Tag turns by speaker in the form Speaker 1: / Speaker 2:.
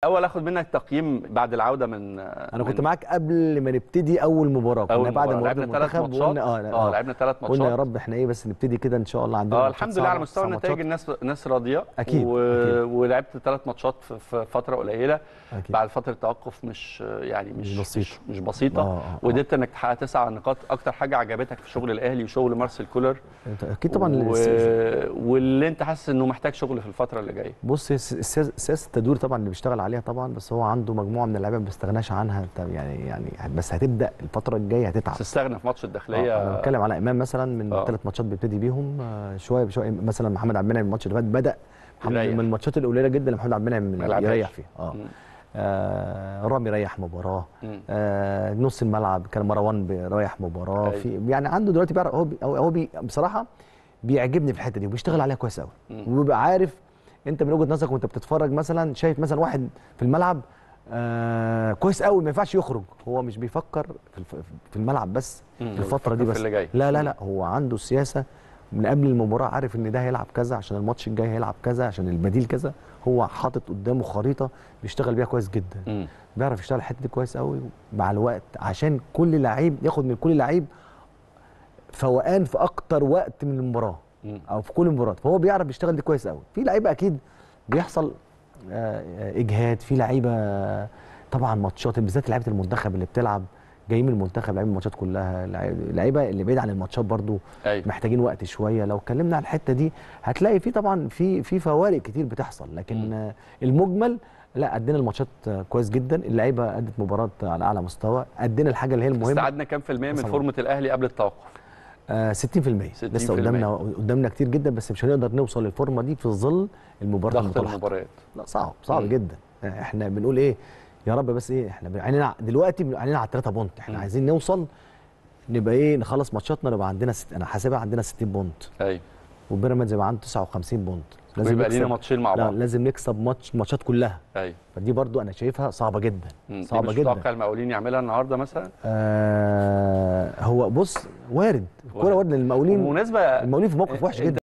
Speaker 1: اول اخد منك تقييم بعد العوده من
Speaker 2: انا كنت
Speaker 1: من
Speaker 2: معاك قبل ما نبتدي اول مباراه كنا
Speaker 1: اول
Speaker 2: بعد
Speaker 1: مباراة.
Speaker 2: مباراه
Speaker 1: لعبنا ثلاث
Speaker 2: المنتخب
Speaker 1: ماتشات
Speaker 2: وقلنا اه
Speaker 1: اه
Speaker 2: اه
Speaker 1: لعبنا ثلاث ماتشات
Speaker 2: قلنا يا رب احنا ايه بس نبتدي كده ان شاء الله عندنا
Speaker 1: اه
Speaker 2: ماتشات
Speaker 1: الحمد لله على
Speaker 2: صعبة،
Speaker 1: مستوى
Speaker 2: تسع
Speaker 1: النتائج
Speaker 2: ماتشات.
Speaker 1: الناس الناس راضيه
Speaker 2: أكيد،
Speaker 1: و...
Speaker 2: أكيد.
Speaker 1: ولعبت ثلاث ماتشات في... في فتره قليله
Speaker 2: أكيد.
Speaker 1: بعد فتره توقف مش يعني مش
Speaker 2: مش بسيطة.
Speaker 1: مش, مش بسيطه
Speaker 2: آه، آه، آه.
Speaker 1: وقدرت انك تحقق تسع نقاط اكتر حاجه عجبتك في شغل الاهلي وشغل مارسيل كولر
Speaker 2: أنت اكيد طبعا
Speaker 1: و...
Speaker 2: الس-
Speaker 1: واللي انت حاسس انه محتاج شغل في الفتره اللي جايه
Speaker 2: بص هي الس- السياسه سياسة التدوير طبعا اللي بيشتغل عليها طبعا بس هو عنده مجموعه من اللعيبه ما بيستغناش عنها طب يعني يعني بس هتبدا الفتره الجايه هتتعب
Speaker 1: تستغنى في ماتش الداخليه
Speaker 2: آه، انا بتكلم على امام مثلا من
Speaker 1: آه.
Speaker 2: ثلاث ماتشات بيبتدي بيهم آه، شويه بشويه مثلا محمد عبد المنعم الماتش اللي فات بدا محمد
Speaker 1: يريح.
Speaker 2: من الماتشات القليله جدا اللي محمد عبد
Speaker 1: ما
Speaker 2: المنعم
Speaker 1: يلعبهاش.
Speaker 2: يريح فيها اه
Speaker 1: مم.
Speaker 2: آه رامي ريح مباراه
Speaker 1: مم.
Speaker 2: آه نص الملعب كان مروان رايح مباراه
Speaker 1: أيوة.
Speaker 2: في يعني عنده دلوقتي بيعرف هو بي هو هو بي بصراحه بيعجبني في الحته دي وبيشتغل عليها كويس قوي
Speaker 1: مم.
Speaker 2: وبيبقى عارف انت من وجهه نظرك وانت بتتفرج مثلا شايف مثلا واحد في الملعب آه كويس قوي ما ينفعش يخرج هو مش بيفكر في الف- في الملعب بس
Speaker 1: مم.
Speaker 2: في الفتره دي
Speaker 1: بيفكر
Speaker 2: بس
Speaker 1: في اللي جاي.
Speaker 2: لا لا لا هو عنده السياسه من قبل المباراه عارف ان ده هيلعب كذا عشان الماتش الجاي هيلعب كذا عشان البديل كذا هو حاطط قدامه خريطه بيشتغل بيها كويس جدا
Speaker 1: مم.
Speaker 2: بيعرف يشتغل الحته دي كويس قوي مع الوقت عشان كل لعيب ياخد من كل لعيب فوقان في اكتر وقت من المباراه
Speaker 1: مم.
Speaker 2: او في كل مباراه فهو بيعرف يشتغل دي كويس قوي في لعيبه اكيد بيحصل آه، آه، اجهاد في لعيبه طبعا ماتشات بالذات لعيبه المنتخب اللي بتلعب جايين من المنتخب لعيبه الماتشات كلها لعيب- لعيبه اللي بعيد عن الماتشات برضو
Speaker 1: ايوه
Speaker 2: محتاجين وقت شويه لو اتكلمنا عن الحته دي هتلاقي في طبعا في في فوارق كتير بتحصل لكن
Speaker 1: مم.
Speaker 2: آه، المجمل لا ادينا الماتشات آه، كويس جدا اللعيبه ادت مباراه على اعلى مستوى ادينا الحاجه اللي هي المهمه
Speaker 1: استعدنا كام في المية من
Speaker 2: طبعاً.
Speaker 1: فورمه الاهلي قبل التوقف
Speaker 2: آه 60%
Speaker 1: 60%
Speaker 2: لسه قدامنا قدامنا كتير جدا بس مش هنقدر نوصل للفورمه دي في ظل المباراه
Speaker 1: ضغط
Speaker 2: المطلقه
Speaker 1: المباريات
Speaker 2: لا صعب صعب
Speaker 1: مم.
Speaker 2: جدا آه، احنا بنقول ايه يا رب بس ايه احنا عينينا دلوقتي عينينا على 3 بونت احنا
Speaker 1: مم.
Speaker 2: عايزين نوصل نبقى ايه نخلص ماتشاتنا نبقى عندنا ست انا حاسبها عندنا 60 بونت
Speaker 1: ايوه
Speaker 2: وبيراميدز يبقى عنده 59 بونت
Speaker 1: ويبقى لينا
Speaker 2: نكسب-
Speaker 1: ماتشين مع
Speaker 2: لا
Speaker 1: بعض
Speaker 2: لازم نكسب ماتش ماتشات كلها
Speaker 1: ايوه
Speaker 2: فدي برضو انا شايفها صعبه جدا
Speaker 1: مم. دي
Speaker 2: صعبه
Speaker 1: مش
Speaker 2: جدا
Speaker 1: متوقع المقاولين يعملها النهارده مثلا
Speaker 2: آه هو بص وارد الكوره
Speaker 1: وارد.
Speaker 2: وارد لأن المقاولين
Speaker 1: ومناسبه
Speaker 2: المقاولين في موقف وحش
Speaker 1: انت
Speaker 2: جدا